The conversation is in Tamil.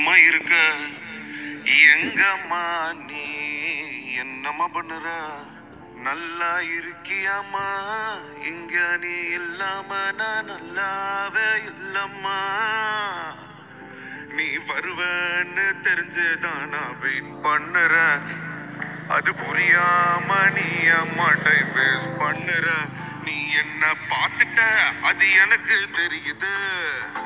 சும்மா இருக்க எங்கம்மா நீ என்னம்மா பண்ணுற நல்லா இருக்கியாம்மா இங்க நீ இல்லாம நான் நல்லாவே இல்லம்மா நீ வருவன்னு தெரிஞ்சுதான் நான் வெயிட் பண்ணுறேன் அது புரியாம நீ அம்மா டைம் வேஸ்ட் பண்ணுற நீ என்ன பார்த்துட்ட அது எனக்கு தெரியுது